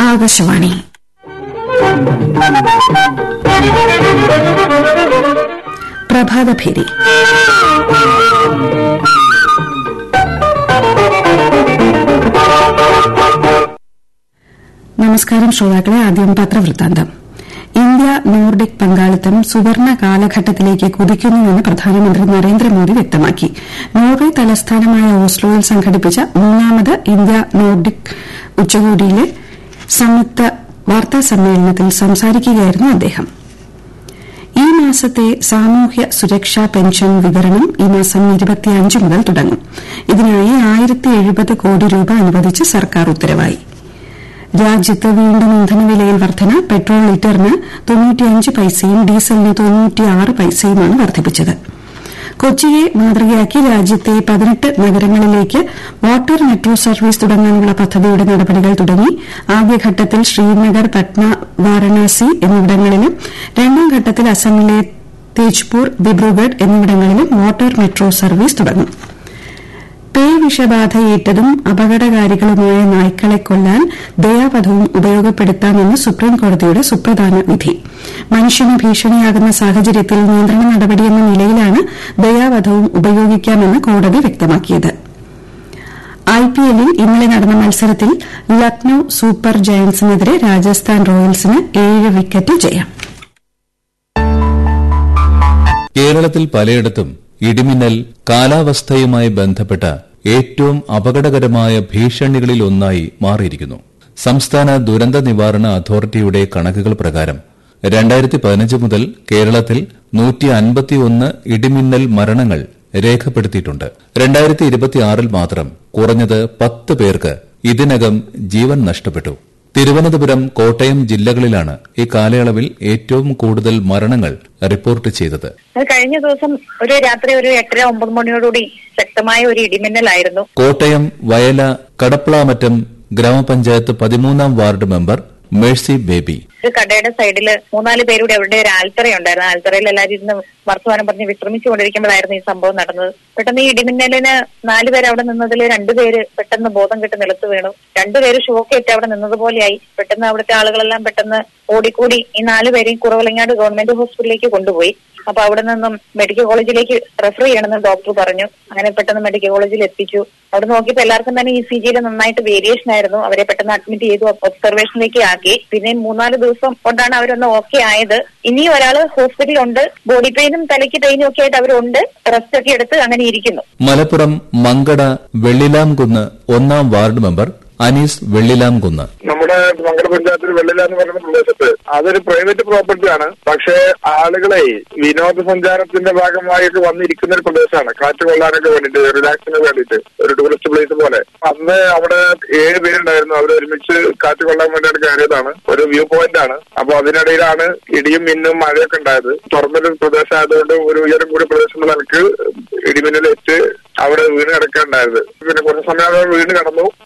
ആകാശവാണി പ്രഭാതഭേരി നമസ്കാരം ശ്രോതാക്കളെ ആദ്യം പത്രവൃത്താന്തം ഇന്ത്യ നോർഡിക് പങ്കാളിത്തം സുവർണ കാലഘട്ടത്തിലേക്ക് കുതിക്കുന്നുവെന്ന് പ്രധാനമന്ത്രി നരേന്ദ്രമോദി വ്യക്തമാക്കി നോർവെ തലസ്ഥാനമായ ഓസ്ലോയിൽ സംഘടിപ്പിച്ച മൂന്നാമത് ഇന്ത്യ നോർഡിക് ഉച്ചകോടിയിലെ സംയുക്ത വാർത്താ സമ്മേളനത്തിൽ സംസാരിക്കുകയായിരുന്നു അദ്ദേഹം ഈ മാസത്തെ സാമൂഹ്യ സുരക്ഷാ പെൻഷൻ വിതരണം ഈ മാസം മുതൽ തുടങ്ങും ഇതിനായി ആയിരത്തി എഴുപത് കോടി രൂപ അനുവദിച്ച് സർക്കാർ ഉത്തരവായി രാജ്യത്ത് വീണ്ടും ഇന്ധനവിലയിൽ വർധന പെട്രോൾ ലിറ്ററിന് തൊണ്ണൂറ്റിയഞ്ച് പൈസയും ഡീസലിന് തൊണ്ണൂറ്റിയാറ് പൈസയുമാണ് വർദ്ധിപ്പിച്ചത് കൊച്ചിയെ മാതൃകയാക്കി രാജ്യത്തെ പതിനെട്ട് നഗരങ്ങളിലേക്ക് വാട്ടർ മെട്രോ സർവീസ് തുടങ്ങാനുള്ള പദ്ധതിയുടെ നടപടികൾ തുടങ്ങി ആദ്യഘട്ടത്തിൽ ശ്രീനഗർ പട്ന വാരണാസി എന്നിവിടങ്ങളിലും രണ്ടാം ഘട്ടത്തിൽ അസമിലെ തേജ്പൂർ ദിബ്രുഗഡ് എന്നിവിടങ്ങളിലും വാട്ടർ മെട്രോ സർവീസ് തുടങ്ങും പേ വിഷബാധയേറ്റതും അപകടകാരികളുമായ നായ്ക്കളെ കൊല്ലാൻ ദയാവധവും ഉപയോഗപ്പെടുത്താമെന്ന് സുപ്രീംകോടതിയുടെ സുപ്രധാന വിധി മനുഷ്യന് ഭീഷണിയാകുന്ന സാഹചര്യത്തിൽ നിയന്ത്രണ നടപടിയെന്ന നിലയിലാണ് ദയാവധവും ഉപയോഗിക്കാമെന്ന് കോടതി വ്യക്തമാക്കിയത് ഐപിഎല്ലിൽ ഇന്നലെ നടന്ന മത്സരത്തിൽ ലക്നൌ സൂപ്പർ ജയന്റ്സിനെതിരെ രാജസ്ഥാൻ റോയൽസിന് ഏഴ് വിക്കറ്റ് ജയം കേരളത്തിൽ പലയിടത്തും ഇടിമിന്നൽ കാലാവസ്ഥയുമായി ബന്ധപ്പെട്ട ഏറ്റവും അപകടകരമായ ഭീഷണികളിലൊന്നായി മാറിയിരിക്കുന്നു സംസ്ഥാന ദുരന്ത നിവാരണ അതോറിറ്റിയുടെ കണക്കുകൾ പ്രകാരം രണ്ടായിരത്തി പതിനഞ്ച് മുതൽ കേരളത്തിൽ നൂറ്റി അൻപത്തിയൊന്ന് ഇടിമിന്നൽ മരണങ്ങൾ രേഖപ്പെടുത്തിയിട്ടുണ്ട് രണ്ടായിരത്തി ഇരുപത്തിയാറിൽ മാത്രം കുറഞ്ഞത് പത്ത് പേർക്ക് ഇതിനകം ജീവൻ നഷ്ടപ്പെട്ടു തിരുവനന്തപുരം കോട്ടയം ജില്ലകളിലാണ് ഈ കാലയളവിൽ ഏറ്റവും കൂടുതൽ മരണങ്ങൾ റിപ്പോർട്ട് ചെയ്തത് അത് കഴിഞ്ഞ ദിവസം ഒരു രാത്രി ഒരു എട്ടര ഒമ്പത് മണിയോടുകൂടി ശക്തമായ ഒരു ഇടിമിന്നലായിരുന്നു കോട്ടയം വയല കടപ്ലാമറ്റം ഗ്രാമപഞ്ചായത്ത് പതിമൂന്നാം വാർഡ് മെമ്പർ മേഴ്സി ബേബി ഒരു കടയുടെ സൈഡില് മൂന്നാല് പേരുടെ അവിടെ ഒരു ആൽത്തറയുണ്ടായിരുന്നു ആൽത്തറയിൽ എല്ലാവരും ഇരുന്ന് വർത്തമാനം പറഞ്ഞ് വിശ്രമിച്ചുകൊണ്ടിരിക്കുമ്പോഴായിരുന്നു ഈ സംഭവം നടന്നത് പെട്ടെന്ന് ഈ ഇടിമിന്നലിന് നാലുപേര് അവിടെ നിന്നതിൽ രണ്ടുപേര് പെട്ടെന്ന് ബോധം കെട്ട് നിലത്ത് വീണു രണ്ടുപേര് ഷോക്കേറ്റ് അവിടെ നിന്നതുപോലെയായി പെട്ടെന്ന് അവിടുത്തെ ആളുകളെല്ലാം പെട്ടെന്ന് ഓടിക്കൂടി ഈ നാലുപേരെയും കുറവലങ്ങാട് ഗവൺമെന്റ് ഹോസ്പിറ്റലിലേക്ക് കൊണ്ടുപോയി അപ്പൊ അവിടെ നിന്നും മെഡിക്കൽ കോളേജിലേക്ക് റെഫർ ചെയ്യണമെന്ന് ഡോക്ടർ പറഞ്ഞു അങ്ങനെ പെട്ടെന്ന് മെഡിക്കൽ കോളേജിൽ എത്തിച്ചു അവിടെ നോക്കിയപ്പോൾ എല്ലാവർക്കും തന്നെ ഇ സി ജിയിൽ നന്നായിട്ട് വേരിയേഷൻ ആയിരുന്നു അവരെ പെട്ടെന്ന് അഡ്മിറ്റ് ചെയ്തു ഒബ്സർവേഷനിലേക്ക് ആക്കി പിന്നെ മൂന്നാല് ദിവസം കൊണ്ടാണ് അവരൊന്ന് ഓക്കെ ആയത് ഇനിയും ഒരാള് ഹോസ്പിറ്റലുണ്ട് ബോഡി പെയിനും തലയ്ക്ക് പെയിനും ഒക്കെ ആയിട്ട് അവരുണ്ട് റെസ്റ്റ് ഒക്കെ എടുത്ത് അങ്ങനെ ഇരിക്കുന്നു മലപ്പുറം മങ്കട വെള്ളിലാംകുന്ന് ഒന്നാം വാർഡ് മെമ്പർ അനീസ് വെള്ളിലാംകുന്ന് നമ്മുടെ മംഗള പഞ്ചായത്തിൽ വെള്ളില എന്ന് പറയുന്ന പ്രദേശത്ത് അതൊരു പ്രൈവറ്റ് പ്രോപ്പർട്ടിയാണ് പക്ഷേ ആളുകളെ വിനോദസഞ്ചാരത്തിന്റെ ഭാഗമായിട്ട് വന്നിരിക്കുന്ന ഒരു പ്രദേശമാണ് കാറ്റ് കൊള്ളാനൊക്കെ വേണ്ടിട്ട് റിലാക്സിന് വേണ്ടിയിട്ട് ഒരു ടൂറിസ്റ്റ് പ്ലേസ് പോലെ അന്ന് അവിടെ ഏഴ് പേരുണ്ടായിരുന്നു അവർ ഒരുമിച്ച് കാറ്റ് കൊള്ളാൻ വേണ്ടിയിട്ട് കയറിയതാണ് ഒരു വ്യൂ പോയിന്റ് ആണ് അപ്പൊ അതിനിടയിലാണ് ഇടിയും മിന്നും മഴയൊക്കെ ഉണ്ടായത് തുറന്നൊരു പ്രദേശമായതുകൊണ്ട് ഒരു ഉയരം കൂടിയ പ്രദേശം നിലക്ക് ഇടിമിന്നലേറ്റ് അവിടെ വീണ് കിടക്കാണ്ടായത് പിന്നെ കുറച്ച് സമയം അവിടെ വീണ് കിടന്നു